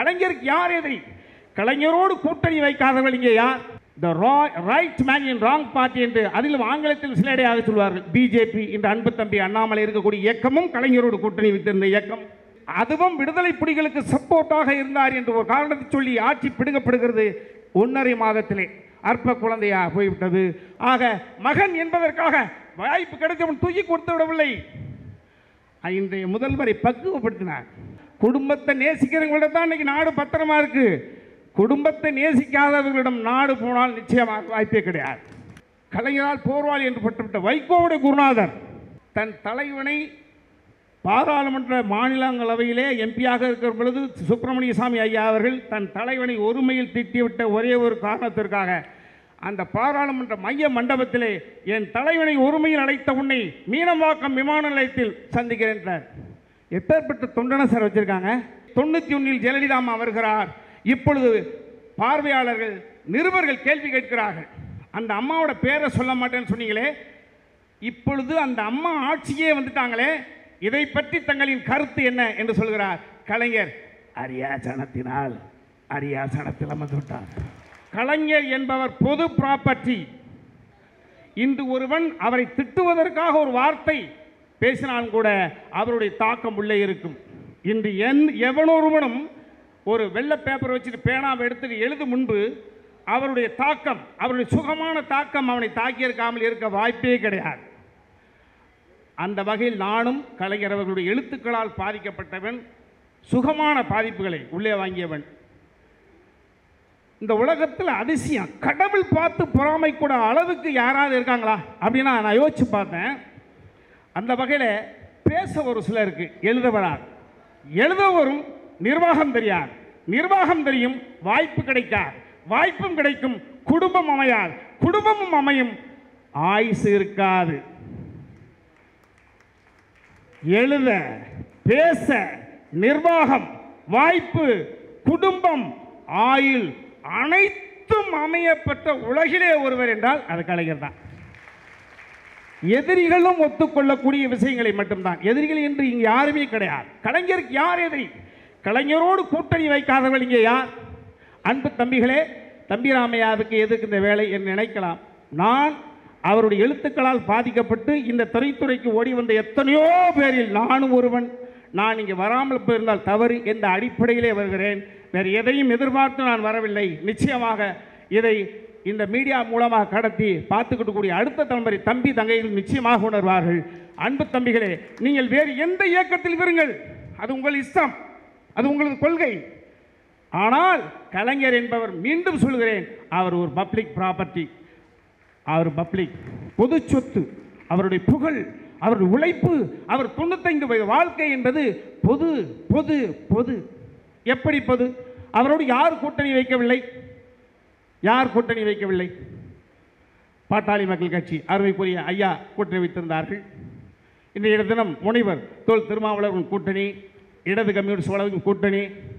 கலைஞருக்கு யார் எதிரி கலைஞரோடு கூட்டணி வைக்காதவர்கள் இங்கே யார் the right man in wrong party என்று அதிலும் ஆங்கிலத்தில் சிலடையாக சொல்வார்கள் பிஜேபி இந்த அன்பு தம்பி அண்ணாமலை இருக்கக்கூடிய இயக்கமும் கலைஞரோடு கூட்டணி வைத்திருந்த இயக்கம் அதுவும் விடுதலை புலிகளுக்கு சப்போர்ட்டாக இருந்தார் என்று ஒரு காரணத்தை சொல்லி ஆட்சி பிடுங்கப்படுகிறது ஒன்றரை மாதத்திலே அற்ப குழந்தையாக போய்விட்டது ஆக மகன் என்பதற்காக வாய்ப்பு கிடைத்தவன் தூக்கி கொடுத்து விடவில்லை இன்றைய முதல்வரை பக்குவப்படுத்தினார் குடும்பத்தை நேசிக்கிறவங்கள்ட்ட தான் இன்னைக்கு நாடு பத்திரமா இருக்கு குடும்பத்தை நேசிக்காதவர்களிடம் நாடு போனால் நிச்சயமாக வாய்ப்பே கிடையாது கலைஞரால் போர்வாளி என்று பட்டுவிட்ட வைகோவுடைய குருநாதர் தன் தலைவனை பாராளுமன்ற மாநிலங்களவையிலே எம்பியாக இருக்கிற பொழுது சுப்பிரமணிய சாமி ஐயா அவர்கள் தன் தலைவனை ஒருமையில் திட்டிவிட்ட ஒரே ஒரு காரணத்திற்காக அந்த பாராளுமன்ற மைய மண்டபத்திலே என் தலைவனை ஒருமையில் அழைத்த உன்னை மீனம்பாக்கம் விமான நிலையத்தில் சந்திக்கிறேன் என்றார். எப்பேற்பட்ட தொண்டனை சார் வச்சிருக்காங்க தொண்ணூற்றி ஒன்றில் ஜெயலலிதா அம்மா வருகிறார் இப்பொழுது பார்வையாளர்கள் நிருபர்கள் கேள்வி கேட்கிறார்கள் அந்த அம்மாவோட பேரை சொல்ல மாட்டேன்னு சொன்னீங்களே இப்பொழுது அந்த அம்மா ஆட்சியே வந்துட்டாங்களே இதை பற்றி தங்களின் கருத்து என்ன என்று சொல்கிறார் கலைஞர் அரியாசனத்தினால் அரியாசனத்தில் அமர்ந்து விட்டார் கலைஞர் என்பவர் பொது ப்ராப்பர்ட்டி இன்று ஒருவன் அவரை திட்டுவதற்காக ஒரு வார்த்தை பேசினாலும் கூட அவருடைய தாக்கம் உள்ளே இருக்கும் இன்று என் எவனொருவனும் ஒரு வெள்ளை பேப்பர் வச்சுட்டு பேனாவை எடுத்துட்டு எழுதும் முன்பு அவருடைய தாக்கம் அவருடைய சுகமான தாக்கம் அவனை தாக்கியிருக்காமல் இருக்க வாய்ப்பே கிடையாது அந்த வகையில் நானும் கலைஞர் அவர்களுடைய எழுத்துக்களால் பாதிக்கப்பட்டவன் சுகமான பாதிப்புகளை உள்ளே வாங்கியவன் இந்த உலகத்தில் அதிசயம் கடவுள் பார்த்து பொறாமை கூட அளவுக்கு யாராவது இருக்காங்களா அப்படின்னா நான் யோசிச்சு பார்த்தேன் அந்த வகையில் பேச ஒரு சிலருக்கு எழுத வரார் எழுத வரும் நிர்வாகம் தெரியாது நிர்வாகம் தெரியும் வாய்ப்பு கிடைக்காது வாய்ப்பும் கிடைக்கும் குடும்பம் அமையாது குடும்பமும் அமையும் ஆயுசு இருக்காது எழுத பேச நிர்வாகம் வாய்ப்பு குடும்பம் ஆயுள் அனைத்தும் அமையப்பட்ட உலகிலே ஒருவர் என்றால் அது கலைஞர் தான் எதிரிகளும் ஒத்துக்கொள்ளக்கூடிய விஷயங்களை மட்டும்தான் எதிரிகள் என்று இங்கு யாருமே கிடையாது கலைஞருக்கு யார் எதிரி கலைஞரோடு கூட்டணி வைக்காதவர்கள் இங்கே யார் அன்பு தம்பிகளே தம்பிராமையாவுக்கு எதுக்கு இந்த வேலை என்று நினைக்கலாம் நான் அவருடைய எழுத்துக்களால் பாதிக்கப்பட்டு இந்த திரைத்துறைக்கு ஓடி வந்த எத்தனையோ பேரில் நானும் ஒருவன் நான் இங்கே வராமல் போயிருந்தால் தவறு என்ற அடிப்படையிலே வருகிறேன் வேறு எதையும் எதிர்பார்த்து நான் வரவில்லை நிச்சயமாக இதை இந்த மீடியா மூலமாக கடத்தி பார்த்துக்கிட்டு கூடிய அடுத்த தலைமுறை தம்பி தங்கைகள் நிச்சயமாக உணர்வார்கள் அன்பு தம்பிகளே நீங்கள் வேறு எந்த இயக்கத்தில் இருங்கள் அது உங்கள் இஷ்டம் அது உங்களது கொள்கை ஆனால் கலைஞர் என்பவர் மீண்டும் சொல்கிறேன் அவர் ஒரு பப்ளிக் ப்ராப்பர்ட்டி அவர் பப்ளிக் பொது சொத்து அவருடைய புகழ் அவருடைய உழைப்பு அவர் தொண்ணூத்தைந்து வயது வாழ்க்கை என்பது பொது பொது பொது எப்படி பொது அவரோடு யார் கூட்டணி வைக்கவில்லை யார் கூட்டணி வைக்கவில்லை பாட்டாளி மக்கள் கட்சி அருமைக்குரிய ஐயா கூட்டணி வைத்திருந்தார்கள் இன்றைய தினம் முனைவர் தோல் திருமாவளவன் கூட்டணி இடது கம்யூனிஸ்ட் வளர்க்கும் கூட்டணி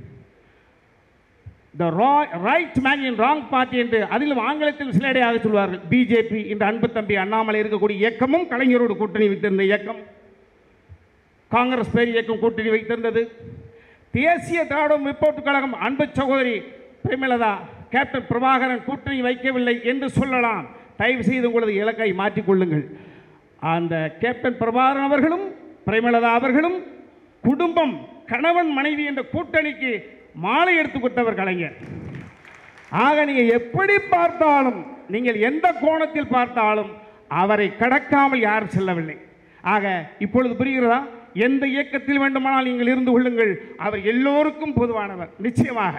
the right man in wrong party என்று அதிலும் ஆங்கிலத்தில் சிலடையாக சொல்வார்கள் பிஜேபி இந்த அன்பு தம்பி அண்ணாமலை இருக்கக்கூடிய இயக்கமும் கலைஞரோடு கூட்டணி வைத்திருந்த இயக்கம் காங்கிரஸ் பேர் இயக்கம் கூட்டணி வைத்திருந்தது தேசிய திராவிட முற்போக்கு கழகம் அன்பு சகோதரி பிரேமலதா கேப்டன் பிரபாகரன் கூட்டணி வைக்கவில்லை என்று சொல்லலாம் தயவு செய்து உங்களது இலக்கை மாற்றிக்கொள்ளுங்கள் அந்த கேப்டன் பிரபாகரன் அவர்களும் பிரேமலதா அவர்களும் குடும்பம் கணவன் மனைவி என்ற கூட்டணிக்கு மாலை எடுத்து கொடுத்தவர் கலைஞர் ஆக நீங்கள் எப்படி பார்த்தாலும் நீங்கள் எந்த கோணத்தில் பார்த்தாலும் அவரை கடக்காமல் யாரும் செல்லவில்லை ஆக இப்பொழுது புரிகிறதா எந்த இயக்கத்தில் வேண்டுமானால் நீங்கள் இருந்து கொள்ளுங்கள் அவர் எல்லோருக்கும் பொதுவானவர் நிச்சயமாக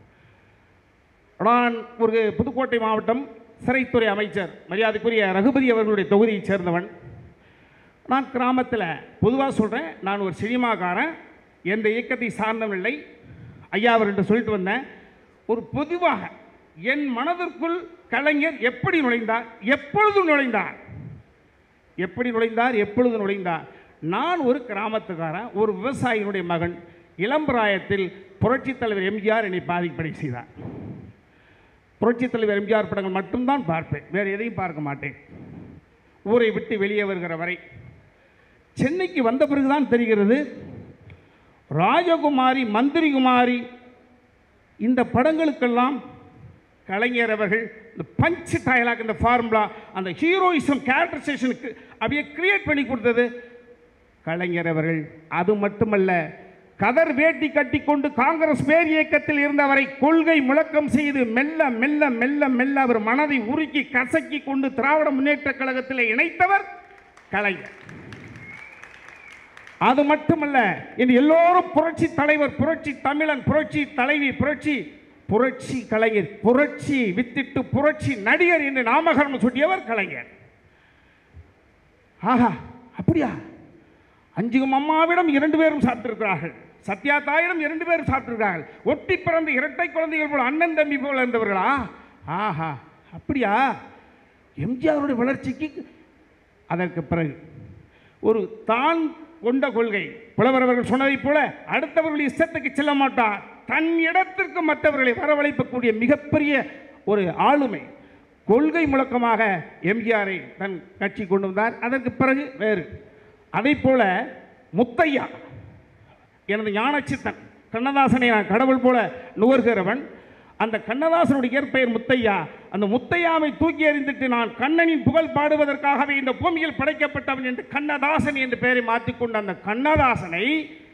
நான் ஒரு புதுக்கோட்டை மாவட்டம் சிறைத்துறை அமைச்சர் மரியாதைக்குரிய ரகுபதி அவர்களுடைய தொகுதியைச் சேர்ந்தவன் நான் கிராமத்தில் பொதுவாக சொல்கிறேன் நான் ஒரு சினிமாக்காரன் எந்த இயக்கத்தை சார்ந்தவில்லை ஐயா அவர்கிட்ட சொல்லிட்டு வந்தேன் ஒரு பொதுவாக என் மனதிற்குள் கலைஞர் எப்படி நுழைந்தார் எப்பொழுது நுழைந்தார் எப்படி நுழைந்தார் எப்பொழுது நுழைந்தார் நான் ஒரு கிராமத்துக்காரன் ஒரு விவசாயியினுடைய மகன் இளம்பிராயத்தில் புரட்சித் தலைவர் எம்ஜிஆர் என்னை பாதிப்படை செய்தார் புரட்சித் தலைவர் எம்ஜிஆர் படங்கள் மட்டும்தான் பார்ப்பேன் வேறு எதையும் பார்க்க மாட்டேன் ஊரை விட்டு வெளியே வருகிற வரை சென்னைக்கு வந்த பிறகுதான் தெரிகிறது ராஜகுமாரி மந்திரிகுமாரி இந்த படங்களுக்கெல்லாம் கலைஞர் அவர்கள் இந்த பஞ்ச் டயலாக் இந்த ஃபார்முலா அந்த ஹீரோயிசம் கேரக்டரைசேஷனுக்கு அப்படியே கிரியேட் பண்ணி கொடுத்தது கலைஞர் அவர்கள் அது மட்டுமல்ல கதர் வேட்டி கட்டிக்கொண்டு காங்கிரஸ் பேர் இயக்கத்தில் இருந்தவரை கொள்கை முழக்கம் செய்து மெல்ல மெல்ல மெல்ல மெல்ல அவர் மனதை உருக்கி கசக்கி கொண்டு திராவிட முன்னேற்ற கழகத்தில் இணைத்தவர் கலைஞர் அது மட்டுமல்ல இன்று எல்லோரும் புரட்சி தலைவர் புரட்சி தமிழன் புரட்சி தலைவி புரட்சி புரட்சி கலைஞர் புரட்சி வித்திட்டு புரட்சி நடிகர் என்று நாமகரணம் சூட்டியவர் கலைஞர் ஆஹா அப்படியா அஞ்சுகம் அம்மாவிடம் இரண்டு பேரும் சாப்பிட்டிருக்கிறார்கள் சத்யா தாயிடம் இரண்டு பேரும் சாப்பிட்டிருக்கிறார்கள் ஒட்டி பிறந்த இரட்டை குழந்தைகள் போல அண்ணன் தம்பி போல இருந்தவர்களா ஆஹா அப்படியா எம்ஜிஆருடைய வளர்ச்சிக்கு அதற்கு பிறகு ஒரு தான் கொண்ட கொள்கை புலவர் அவர்கள் சொன்னதைப் போல அடுத்தவர்கள் இஷ்டத்துக்கு செல்ல மாட்டார் தன் இடத்திற்கு மற்றவர்களை வரவழைக்கக்கூடிய மிகப்பெரிய ஒரு ஆளுமை கொள்கை முழக்கமாக எம்ஜிஆரை தன் கட்சி கொண்டு வந்தார் அதற்கு பிறகு வேறு அதை போல முத்தையா எனது ஞானச்சித்தன் கண்ணதாசனை நான் கடவுள் போல நுகர்கிறவன் அந்த கண்ணதாசனுடைய இயற்பெயர் முத்தையா அந்த முத்தையாவை தூக்கி எறிந்துட்டு நான் கண்ணனின் புகழ் பாடுவதற்காகவே இந்த பூமியில் படைக்கப்பட்டவன் என்று கண்ணதாசன் என்று பெயரை மாற்றிக்கொண்ட அந்த கண்ணதாசனை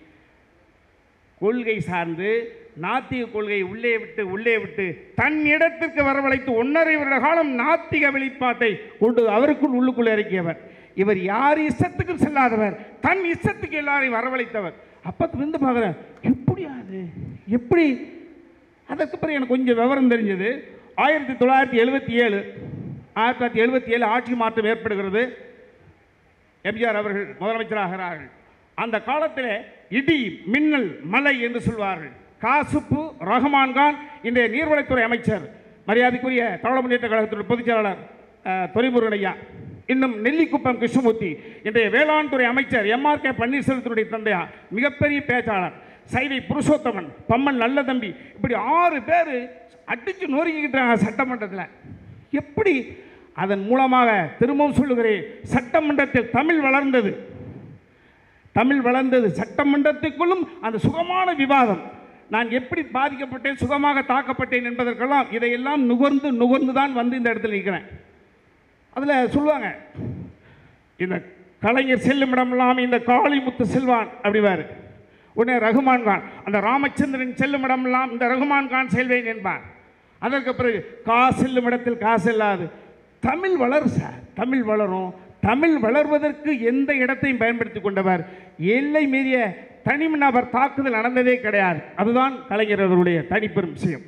கொள்கை சார்ந்து நாத்திக கொள்கையை உள்ளே விட்டு உள்ளே விட்டு தன் இடத்திற்கு வரவழைத்து ஒன்றரை வருட காலம் நாத்திக வெளிப்பாட்டை கொண்டு அவருக்குள் உள்ளுக்குள் இறக்கியவர் இவர் யார் இஷ்டத்துக்கும் செல்லாதவர் தன் இஷ்டத்துக்கு எல்லாரையும் வரவழைத்தவர் அப்பத்து வந்து பார்க்குறேன் எப்படியா அது எப்படி அதற்கு பிறகு எனக்கு கொஞ்சம் விவரம் தெரிஞ்சது ஆயிரத்தி தொள்ளாயிரத்தி எழுபத்தி ஏழு ஆயிரத்தி தொள்ளாயிரத்தி எழுபத்தி ஏழு ஆட்சி மாற்றம் ஏற்படுகிறது எம்ஜிஆர் அவர்கள் முதலமைச்சராகிறார்கள் அந்த காலத்தில் இடி மின்னல் மலை என்று சொல்வார்கள் காசுப்பு ரஹ்மான் கான் இன்றைய நீர்வளத்துறை அமைச்சர் மரியாதைக்குரிய தமிழக முன்னேற்ற கழகத்துடைய பொதுச் செயலாளர் அஹ், துரைமுருகன் ஐயா இன்னும் நெல்லிக்குப்பம் கிருஷ்ணமூர்த்தி இன்றைய வேளாண் துறை அமைச்சர் எம்ஆர் கே பன்னீர்செல்வத்தினுடைய தந்தையார் மிகப்பெரிய பேச்சாளர் சைதை புருஷோத்தமன் பம்மன் நல்லதம்பி இப்படி ஆறு பேர் அடிச்சு நொறுக்கிக்கிட்டாங்க சட்டமன்றத்தில் எப்படி அதன் மூலமாக திரும்பவும் சொல்லுகிறேன் சட்டமன்றத்தில் தமிழ் வளர்ந்தது தமிழ் வளர்ந்தது சட்டமன்றத்துக்குள்ளும் அந்த சுகமான விவாதம் நான் எப்படி பாதிக்கப்பட்டேன் சுகமாக தாக்கப்பட்டேன் என்பதற்கெல்லாம் இதையெல்லாம் நுகர்ந்து நுகர்ந்து தான் வந்து இந்த இடத்துல நிற்கிறேன் அதில் சொல்லுவாங்க இந்த கலைஞர் செல்லும் இடமெல்லாம் இந்த காளிமுத்து செல்வான் அப்படிவாரு உடனே ரகுமான் கான் அந்த ராமச்சந்திரன் செல்லும் இடமெல்லாம் இந்த ரகுமான் கான் செல்வேன் என்பார் அதற்கு பிறகு கா செல்லும் இடத்தில் காசு இல்லாது தமிழ் வளரும் சார் தமிழ் வளரும் தமிழ் வளர்வதற்கு எந்த இடத்தையும் பயன்படுத்தி கொண்டவர் எல்லை மீறிய தனி நபர் தாக்குதல் நடந்ததே கிடையாது அதுதான் கலைஞர் அவருடைய தனிப்பெரும் விஷயம்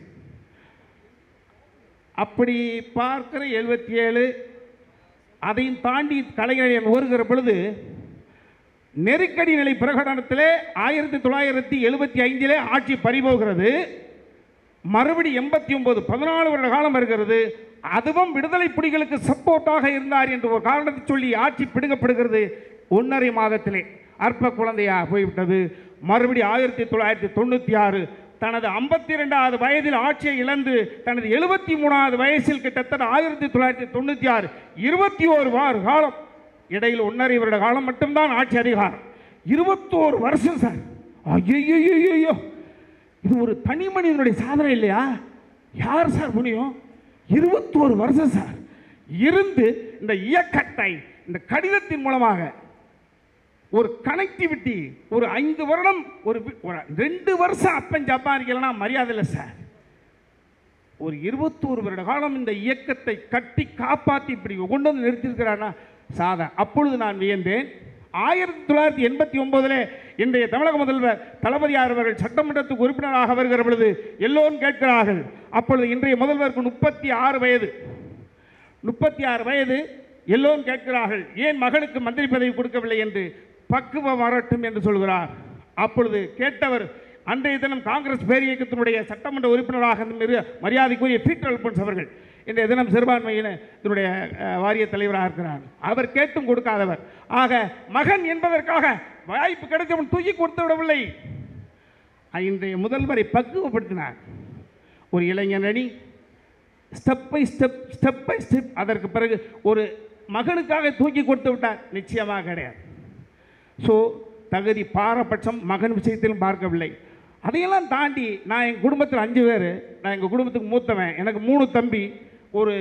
அப்படி பார்க்கிற எழுபத்தி ஏழு அதையும் தாண்டி கலைஞர் வருகிற பொழுது நெருக்கடி நிலை பிரகடனத்திலே ஆயிரத்தி தொள்ளாயிரத்தி எழுபத்தி ஐந்திலே ஆட்சி பறிபோகிறது மறுபடி எண்பத்தி ஒன்பது பதினாலு வருட காலம் வருகிறது அதுவும் விடுதலை புலிகளுக்கு சப்போர்ட்டாக இருந்தார் என்று ஒரு காரணத்தை சொல்லி ஆட்சி பிடுங்கப்படுகிறது ஒன்றரை மாதத்திலே அற்ப குழந்தையாக போய்விட்டது மறுபடி ஆயிரத்தி தொள்ளாயிரத்தி தொண்ணூற்றி ஆறு தனது ஐம்பத்தி ரெண்டாவது வயதில் ஆட்சியை இழந்து தனது எழுபத்தி மூணாவது வயசில் கிட்டத்தட்ட ஆயிரத்தி தொள்ளாயிரத்தி தொண்ணூற்றி ஆறு இருபத்தி ஓரு வார காலம் இடையில் ஒன்றரை வருட காலம் மட்டும்தான் ஆட்சி அதிகாரம் இருபத்தோரு வருஷம் சார் ஐயோ இது ஒரு தனி மனிதனுடைய சாதனை இல்லையா யார் சார் முடியும் இருபத்தோரு வருஷம் சார் இருந்து இந்த இயக்கத்தை இந்த கடிதத்தின் மூலமாக ஒரு கனெக்டிவிட்டி ஒரு ஐந்து வருடம் ஒரு வி- ஒரு ரெண்டு வருஷம் அப்பன் சம்பாதிக்கலன்னா மரியாதை இல்லை சார் ஒரு இருபத்தோரு வருட காலம் இந்த இயக்கத்தை கட்டி காப்பாற்றி இப்படி கொண்டு வந்து நிறுத்தியிருக்கிறானா சாதா அப்பொழுது நான் வியந்தேன் ஆயிரத்தி தொள்ளாயிரத்தி எண்பத்தி ஒன்பதுல இன்றைய தமிழக முதல்வர் தளபதியார் அவர்கள் சட்டமன்றத்துக்கு உறுப்பினராக வருகிற பொழுது எல்லோரும் கேட்கிறார்கள் அப்பொழுது இன்றைய முதல்வருக்கு முப்பத்தி ஆறு வயது முப்பத்தி ஆறு வயது எல்லோரும் கேட்கிறார்கள் ஏன் மகனுக்கு மந்திரி பதவி கொடுக்கவில்லை என்று பக்குவம் வரட்டும் என்று சொல்கிறார் அப்பொழுது கேட்டவர் அன்றைய தினம் காங்கிரஸ் பேர் இயக்கத்தினுடைய சட்டமன்ற உறுப்பினராக இருந்த மரியாதைக்குரிய பீட்டர் அல்பன்ஸ் அவர்கள் இன்றைய தினம் சிறுபான்மையின இதனுடைய அஹ், வாரிய தலைவராக இருக்கிறார் அவர் கேட்டும் கொடுக்காதவர் ஆக மகன் என்பதற்காக வாய்ப்பு கிடைத்தவன் தூக்கி கொடுத்து விடவில்லை இன்றைய முதல்வரை பக்குவப்படுத்தினார் ஒரு இளைஞர் அணி step by step step by step அதற்கு பிறகு ஒரு மகனுக்காக தூக்கி கொடுத்து விட்டார் நிச்சயமாக கிடையாது ஸோ தகுதி பாரபட்சம் மகன் விஷயத்திலும் பார்க்கவில்லை அதையெல்லாம் தாண்டி நான் எங்கள் குடும்பத்தில் அஞ்சு பேர் நான் எங்கள் குடும்பத்துக்கு மூத்தவன் எனக்கு மூணு தம்பி ஒரு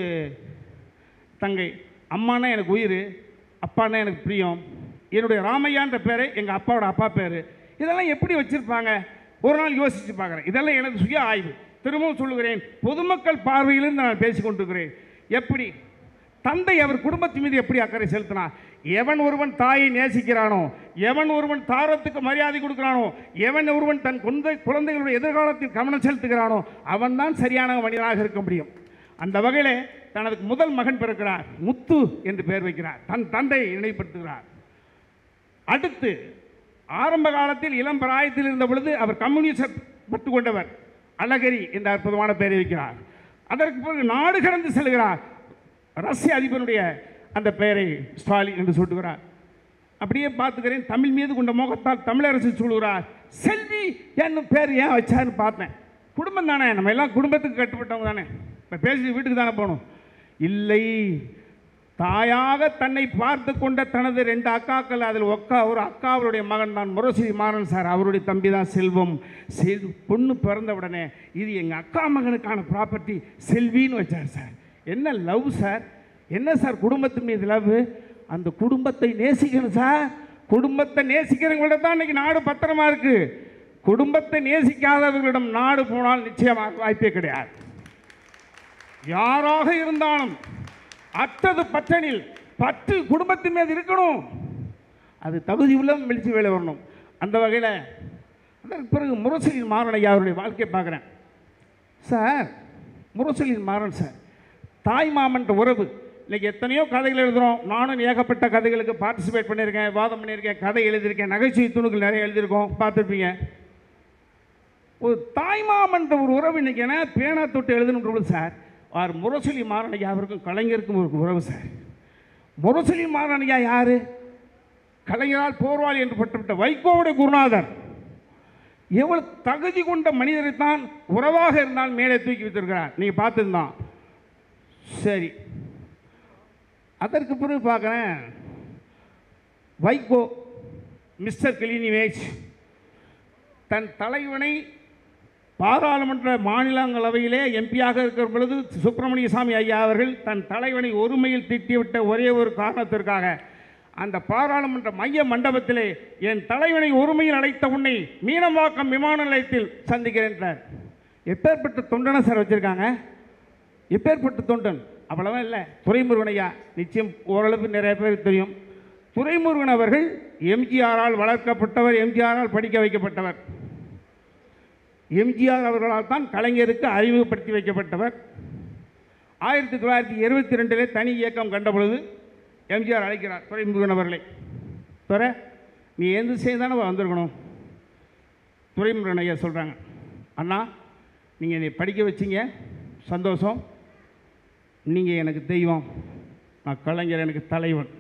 தங்கை அம்மானா எனக்கு உயிர் அப்பான்னா எனக்கு பிரியம் என்னுடைய ராமையான்ற பேர் எங்கள் அப்பாவோட அப்பா பேர் இதெல்லாம் எப்படி வச்சுருப்பாங்க ஒரு நாள் யோசித்து பார்க்குறேன் இதெல்லாம் எனது சுய ஆய்வு திரும்பவும் சொல்லுகிறேன் பொதுமக்கள் பார்வையிலிருந்து நான் பேசிக் கொண்டிருக்கிறேன் எப்படி தந்தை அவர் குடும்பத்தின் மீது எப்படி அக்கறை செலுத்தினார் எவன் ஒருவன் தாயை நேசிக்கிறானோ எவன் ஒருவன் தாரத்துக்கு மரியாதை கொடுக்கிறானோ எவன் ஒருவன் தன் குழந்தை குழந்தைகளுடைய எதிர்காலத்தில் கவனம் செலுத்துகிறானோ அவன்தான் சரியான மனிதனாக இருக்க முடியும் அந்த வகையில் தனது முதல் மகன் பிறக்கிறார் முத்து என்று பெயர் வைக்கிறார் தன் தந்தையை நினைவுபடுத்துகிறார் அடுத்து ஆரம்ப காலத்தில் இளம் பிராயத்தில் இருந்த பொழுது அவர் கம்யூனிஸ்ட் பட்டு கொண்டவர் அழகரி என்ற அற்புதமான பெயரை வைக்கிறார் அதற்கு பிறகு நாடு கடந்து செல்கிறார் ரஷ்ய அதிபருடைய அந்த பெயரை ஸ்டாலின் என்று சொல்லுகிறார் அப்படியே பார்த்துக்கிறேன் தமிழ் மீது கொண்ட மோகத்தால் தமிழரசு சொல்லுகிறார் செல்வி என்னும் பேர் ஏன் வச்சாருன்னு பார்த்தேன் குடும்பம் தானே நம்ம எல்லாம் குடும்பத்துக்கு கட்டுப்பட்டவங்க தானே இப்போ பேசி வீட்டுக்கு தானே போகணும் இல்லை தாயாக தன்னை பார்த்து கொண்ட தனது ரெண்டு அக்காக்கள் அதில் ஒக்கா ஒரு அக்கா அவருடைய மகன் தான் முரசொலி மாறன் சார் அவருடைய தம்பி தான் செல்வம் செல் பொண்ணு பிறந்த உடனே இது எங்கள் அக்கா மகனுக்கான ப்ராப்பர்ட்டி செல்வின்னு வச்சார் சார் என்ன லவ் சார் என்ன சார் குடும்பத்தின் மீது லவ் அந்த குடும்பத்தை நேசிக்கணும் சார் குடும்பத்தை நேசிக்கிறவங்கள்ட்ட தான் இன்னைக்கு நாடு பத்திரமா இருக்கு குடும்பத்தை நேசிக்காதவர்களிடம் நாடு போனால் நிச்சயமாக வாய்ப்பே கிடையாது யாராக இருந்தாலும் அற்றது பற்றனில் பற்று குடும்பத்தின் மீது இருக்கணும் அது தகுதி உள்ள மெலிச்சு வேலை வரணும் அந்த வகையில் அதற்கு பிறகு முரசொலியின் மாறன் ஐயா அவருடைய வாழ்க்கையை பார்க்குறேன் சார் முரசொலியின் மாறன் சார் தாய் மாமன்ற உறவு இன்னைக்கு எத்தனையோ கதைகள் எழுதுகிறோம் நானும் ஏகப்பட்ட கதைகளுக்கு பார்ட்டிசிபேட் பண்ணியிருக்கேன் வாதம் பண்ணியிருக்கேன் கதை எழுதியிருக்கேன் நகைச்சுவை துணுக்கள் நிறைய எழுதியிருக்கோம் பார்த்துருப்பீங்க ஒரு தாய்மாமன்ற ஒரு உறவு இன்னைக்கு என்ன பேனா தொட்டு எழுதணுன்றது சார் அவர் முரசொலி மாறனையா அவருக்கும் கலைஞருக்கும் ஒரு உறவு சார் முரசொலி மாறனையா யாரு கலைஞரால் போர்வாளி என்று பட்டப்பட்ட வைகோவுடைய குருநாதர் எவ்வளவு தகுதி கொண்ட மனிதரை தான் உறவாக இருந்தால் மேலே தூக்கி வைத்திருக்கிறார் நீங்கள் பார்த்துருந்தான் சரி அதற்கு பிறகு பார்க்குறேன் வைகோ மிஸ்டர் கிளீனிவேஜ் தன் தலைவனை பாராளுமன்ற மாநிலங்களவையிலே எம்பியாக இருக்கிற பொழுது சுப்பிரமணிய சாமி ஐயா அவர்கள் தன் தலைவனை ஒருமையில் திட்டிவிட்ட ஒரே ஒரு காரணத்திற்காக அந்த பாராளுமன்ற மைய மண்டபத்திலே என் தலைவனை ஒருமையில் அழைத்த உன்னை மீனம்பாக்கம் விமான நிலையத்தில் சந்திக்கிறேன் என்றார். எப்பேற்பட்ட தொண்டனை சார் வச்சுருக்காங்க எப்பேற்பட்ட தொண்டன் அவ்வளவா இல்லை துரைமுருகன் ஐயா நிச்சயம் ஓரளவு நிறைய பேருக்கு தெரியும் துரைமுருகன் அவர்கள் எம்ஜிஆரால் வளர்க்கப்பட்டவர் எம்ஜிஆரால் படிக்க வைக்கப்பட்டவர் எம்ஜிஆர் அவர்களால் தான் கலைஞருக்கு அறிமுகப்படுத்தி வைக்கப்பட்டவர் ஆயிரத்தி தொள்ளாயிரத்தி இருபத்தி ரெண்டிலே தனி இயக்கம் கண்ட பொழுது எம்ஜிஆர் அழைக்கிறார் துரைமுருகன் அவர்களை துறை நீ எந்த செய்தானே வந்திருக்கணும் துரைமுருகன் ஐயா சொல்கிறாங்க அண்ணா நீங்கள் என்னை படிக்க வச்சீங்க சந்தோஷம் நீங்கள் எனக்கு தெய்வம் நான் கலைஞர் எனக்கு தலைவன்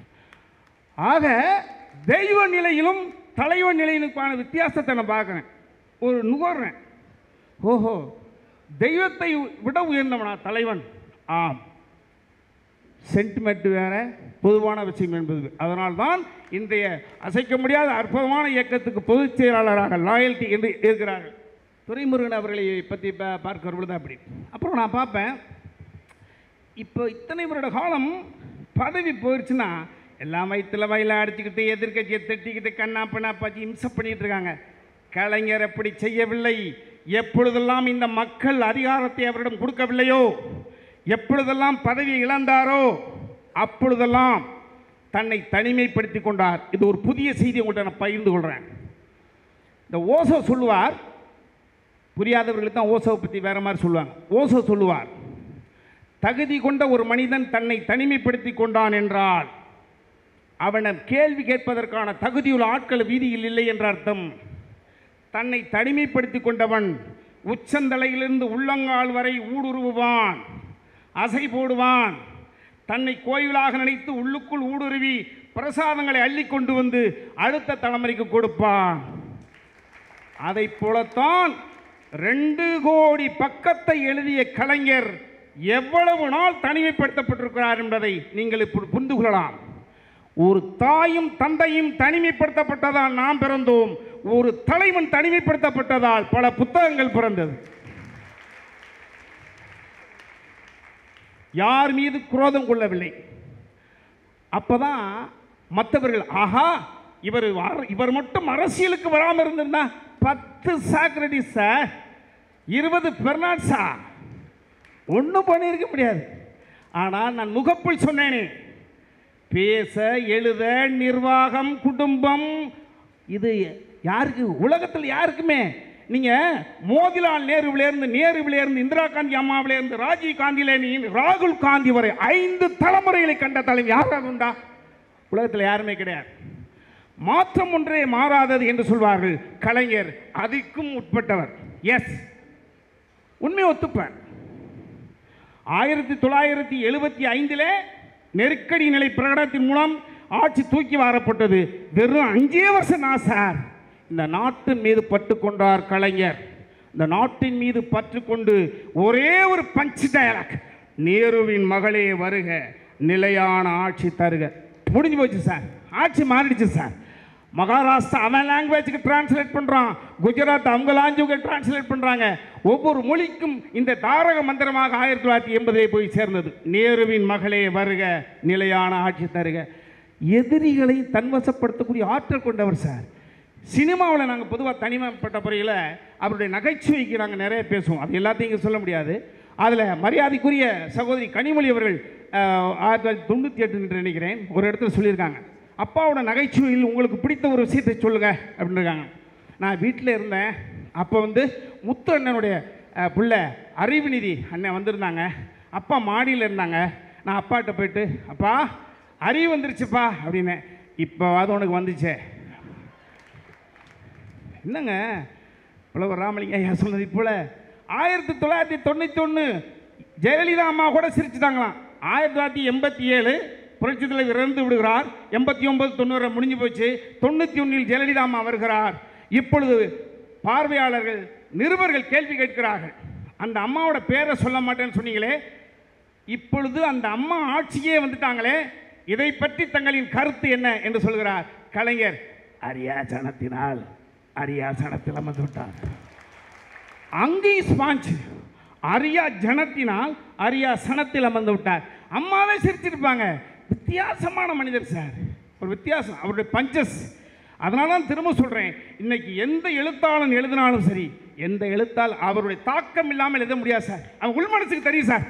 ஆக தெய்வ நிலையிலும் தலைவன் நிலையிலுக்கான வித்தியாசத்தை நான் பார்க்குறேன் ஒரு நுகர்றேன் ஓஹோ தெய்வத்தை விட உயர்ந்தவனா தலைவன் ஆம் சென்டிமெண்ட் வேற பொதுவான விஷயம் என்பது அதனால்தான் இன்றைய அசைக்க முடியாத அற்புதமான இயக்கத்துக்கு பொதுச் செயலாளராக லாயல்ட்டி என்று இருக்கிறார்கள் துரைமுருகன் அவர்களை பற்றி பா- பார்க்கிற பொழுது அப்படி அப்புறம் நான் பார்ப்பேன் இப்போ இத்தனை வருட காலம் பதவி போயிடுச்சுன்னா எல்லாம் வயிற்றுல வயல அடிச்சுக்கிட்டு எதிர்க்கட்சியை திட்டிக்கிட்டு கண்ணா பண்ணா பாச்சி இம்சை பண்ணிட்டு இருக்காங்க கலைஞர் அப்படி செய்யவில்லை எப்பொழுதெல்லாம் இந்த மக்கள் அதிகாரத்தை அவரிடம் கொடுக்கவில்லையோ எப்பொழுதெல்லாம் பதவி இழந்தாரோ அப்பொழுதெல்லாம் தன்னை தனிமைப்படுத்தி கொண்டார் இது ஒரு புதிய செய்தி உங்கள்கிட்ட நான் பகிர்ந்து கொள்கிறேன் இந்த ஓசோ சொல்லுவார் புரியாதவர்களுக்கு தான் ஓசோவை பற்றி வேற மாதிரி சொல்லுவாங்க ஓசோ சொல்லுவார் தகுதி கொண்ட ஒரு மனிதன் தன்னை தனிமைப்படுத்தி கொண்டான் என்றால் அவனை கேள்வி கேட்பதற்கான தகுதியுள்ள ஆட்கள் வீதியில் இல்லை என்ற அர்த்தம் தன்னை தனிமைப்படுத்தி கொண்டவன் உச்சந்தலையிலிருந்து உள்ளங்கால் வரை ஊடுருவுவான் அசை போடுவான் தன்னை கோயிலாக நினைத்து உள்ளுக்குள் ஊடுருவி பிரசாதங்களை அள்ளி கொண்டு வந்து அடுத்த தலைமுறைக்கு கொடுப்பான் அதைப் போலத்தான் ரெண்டு கோடி பக்கத்தை எழுதிய கலைஞர் எவ்வளவு நாள் தனிமைப்படுத்தப்பட்டிருக்கிறார் என்பதை நீங்கள் இப்படி புரிந்து கொள்ளலாம் ஒரு தாயும் தந்தையும் தனிமைப்படுத்தப்பட்டதால் நாம் பிறந்தோம் ஒரு தலைவன் தனிமைப்படுத்தப்பட்டதால் பல புத்தகங்கள் பிறந்தது யார் மீது குரோதம் கொள்ளவில்லை அப்பதான் மற்றவர்கள் ஆஹா இவர் வர- இவர் மட்டும் அரசியலுக்கு வராமல் இருந்திருந்தா பத்து சாக்ரட்டிஸ் சார் இருபது பெர்னாட்ஸா ஒன்றும் பண்ணியிருக்க முடியாது ஆனால் நான் முகப்பில் சொன்னேனே பேச எழுத நிர்வாகம் குடும்பம் இது யாருக்கு உலகத்தில் யாருக்குமே நீங்கள் மோதிலால் நேருவிலேருந்து நேருவிலேருந்து இந்திரா காந்தி அம்மாவிலேருந்து ராஜீவ் காந்தியிலேருந்து ராகுல் காந்தி வரை ஐந்து தலைமுறைகளை கண்ட தலைவர் யாராவது உண்டா உலகத்தில் யாருமே கிடையாது மாற்றம் ஒன்றே மாறாதது என்று சொல்வார்கள் கலைஞர் அதுக்கும் உட்பட்டவர் எஸ் உண்மை ஒத்துப்பேன் ஆயிரத்தி தொள்ளாயிரத்தி எழுபத்தி ஐந்திலே நெருக்கடி நிலை பிரகடனத்தின் மூலம் ஆட்சி தூக்கி வாரப்பட்டது வெறும் அஞ்சே வருஷம் நான் சார் இந்த நாட்டின் மீது பட்டு கொண்டார் கலைஞர் இந்த நாட்டின் மீது பற்று கொண்டு ஒரே ஒரு பஞ்ச் டயலாக் நேருவின் மகளே வருக நிலையான ஆட்சி தருக முடிஞ்சு போச்சு சார் ஆட்சி மாறிடுச்சு சார் மகாராஷ்டிரா அவன் லாங்குவேஜுக்கு டிரான்ஸ்லேட் பண்ணுறான் குஜராத் அவங்க லாங்குவேஜ் டிரான்ஸ்லேட் பண்ணுறாங்க ஒவ்வொரு மொழிக்கும் இந்த தாரக மந்திரமாக ஆயிரத்தி தொள்ளாயிரத்தி எண்பதிலே போய் சேர்ந்தது நேருவின் மகளே வருக நிலையான ஆட்சி தருக எதிரிகளை தன்வசப்படுத்தக்கூடிய ஆற்றல் கொண்டவர் சார் சினிமாவில் நாங்கள் பொதுவாக தனிமைப்பட்ட முறையில் அவருடைய நகைச்சுவைக்கு நாங்கள் நிறைய பேசுவோம் அது எல்லாத்தையும் இங்கே சொல்ல முடியாது அதில் மரியாதைக்குரிய சகோதரி கனிமொழி அவர்கள் ஆஹ், ஆயிரத்தி தொள்ளாயிரத்தி தொண்ணூற்றி எட்டு என்று நினைக்கிறேன் ஒரு இடத்துல சொல்லியிருக்காங்க அப்பாவோட நகைச்சுவையில் உங்களுக்கு பிடித்த ஒரு விஷயத்தை சொல்லுங்க அப்படின்னு இருக்காங்க நான் வீட்டில் இருந்தேன் அப்போ வந்து முத்து அண்ணனுடைய அஹ், புள்ள அறிவுநிதி அண்ணன் வந்திருந்தாங்க அப்பா மாடியில் இருந்தாங்க நான் அப்பாட்ட போயிட்டு அப்பா அறிவு வந்துருச்சுப்பா அப்படின்னேன் இப்போவாது உனக்கு வந்துச்சே என்னங்க புலவர் ராமலிங்க ஐயா சொன்னது போல ஆயிரத்தி தொள்ளாயிரத்தி தொண்ணூற்றி ஒன்று ஜெயலலிதா அம்மா கூட சிரிச்சுட்டாங்களாம் ஆயிரத்தி தொள்ளாயிரத்தி எண்பத்தி ஏழு புரட்சி தலைவர் இறந்து விடுகிறார் எண்பத்தி ஒன்பது தொண்ணூறு முடிஞ்சு போச்சு தொண்ணூற்றி ஒன்றில் ஜெயலலிதா அம்மா வருகிறார் இப்பொழுது பார்வையாளர்கள் நிருபர்கள் கேள்வி கேட்கிறார்கள் அந்த அம்மாவோட பேரை சொல்ல மாட்டேன்னு சொன்னீங்களே இப்பொழுது அந்த அம்மா ஆட்சியே வந்துட்டாங்களே இதை பற்றி தங்களின் கருத்து என்ன என்று சொல்கிறார் கலைஞர் அரியாசனத்தினால் அரியாசனத்தில் அமர்ந்து விட்டார் அங்கே ஸ்பாஞ்ச் அரியா ஜனத்தினால் அரியா சனத்தில் அமர்ந்து விட்டார் அம்மாவே சிரிச்சிருப்பாங்க வித்தியாசமான மனிதர் சார் ஒரு வித்தியாசம் அவருடைய பஞ்சஸ் அதனால தான் திரும்ப சொல்கிறேன் இன்னைக்கு எந்த எழுத்தாளன் எழுதினாலும் சரி எந்த எழுத்தால் அவருடைய தாக்கம் இல்லாமல் எழுத முடியாது சார் அவன் உள்மனசுக்கு தெரியும் சார்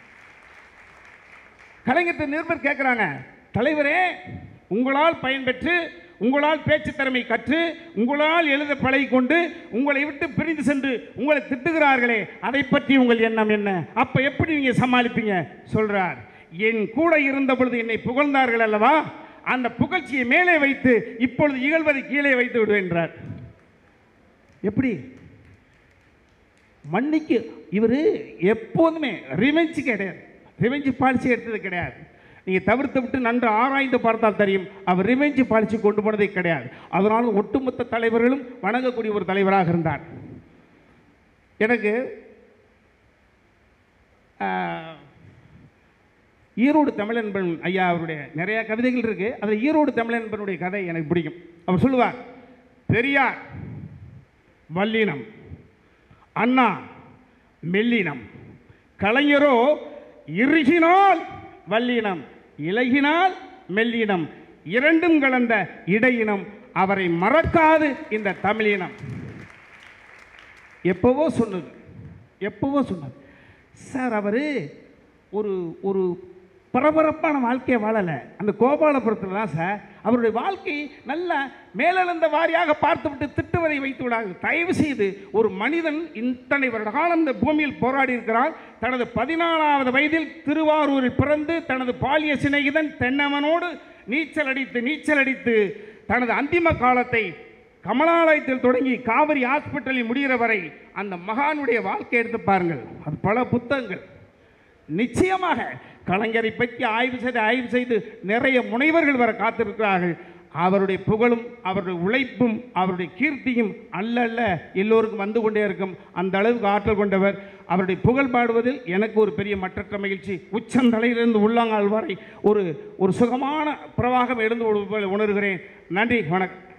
கலைஞர் நிருபர் கேட்குறாங்க தலைவரே உங்களால் பயன்பெற்று உங்களால் பேச்சு திறமை கற்று உங்களால் எழுத பழகிக்கொண்டு உங்களை விட்டு பிரிந்து சென்று உங்களை திட்டுகிறார்களே அதை பற்றி உங்கள் எண்ணம் என்ன அப்போ எப்படி நீங்கள் சமாளிப்பீங்க சொல்றார் என் கூட இருந்த பொழுது என்னை புகழ்ந்தார்கள் அல்லவா அந்த புகழ்ச்சியை மேலே வைத்து இப்பொழுது இகழ்வதை கீழே வைத்து விடுவேன்றார் எப்படி மன்னிக்கு இவர் எப்போதுமே ரிவெஞ்சு கிடையாது ரிவெஞ்சு பாலிசி எடுத்தது கிடையாது நீங்கள் தவிர்த்து விட்டு நன்று ஆராய்ந்து பார்த்தால் தெரியும் அவர் ரிவெஞ்சு பாலிசி கொண்டு போனதே கிடையாது அதனால் ஒட்டுமொத்த தலைவர்களும் வணங்கக்கூடிய ஒரு தலைவராக இருந்தார் எனக்கு ஆஹ், ஈரோடு தமிழன்பன் ஐயா அவருடைய நிறைய கவிதைகள் இருக்கு அதில் ஈரோடு தமிழன்பனுடைய கதை எனக்கு பிடிக்கும் அவர் சொல்லுவார் பெரியார் வல்லினம் அண்ணா மெல்லினம் கலைஞரோ இறுகினால் வல்லினம் இலகினால் மெல்லினம் இரண்டும் கலந்த இடையினம் அவரை மறக்காது இந்த தமிழினம் எப்போவோ சொன்னது எப்போவோ சொன்னது சார் அவர் ஒரு ஒரு பரபரப்பான வாழ்க்கையை வாழலை அந்த கோபாலபுரத்தில் தான் சார் அவருடைய வாழ்க்கை நல்ல மேலெழுந்த வாரியாக பார்த்துவிட்டு திட்டுவதை வைத்து விடாது தயவு செய்து ஒரு மனிதன் இத்தனை வருட காலம் இந்த பூமியில் போராடி இருக்கிறார் தனது பதினாலாவது வயதில் திருவாரூரில் பிறந்து தனது பாலிய சிநேகிதன் தென்னவனோடு நீச்சல் அடித்து நீச்சல் அடித்து தனது அந்திம காலத்தை கமலாலயத்தில் தொடங்கி காவிரி ஹாஸ்பிட்டலில் முடிகிற வரை அந்த மகானுடைய வாழ்க்கை எடுத்து பாருங்கள் அது பல புத்தகங்கள் நிச்சயமாக கலைஞரை பற்றி ஆய்வு செய்து ஆய்வு செய்து நிறைய முனைவர்கள் வர காத்திருக்கிறார்கள் அவருடைய புகழும் அவருடைய உழைப்பும் அவருடைய கீர்த்தியும் அல்ல அல்ல எல்லோருக்கும் வந்து கொண்டே இருக்கும் அந்த அளவுக்கு ஆற்றல் கொண்டவர் அவருடைய புகழ் பாடுவதில் எனக்கு ஒரு பெரிய மற்றற்ற மகிழ்ச்சி உச்சந்தலையிலிருந்து உள்ளங்கால் வரை ஒரு ஒரு சுகமான பிரவாகம் எழுந்து உணர்கிறேன் நன்றி வணக்கம்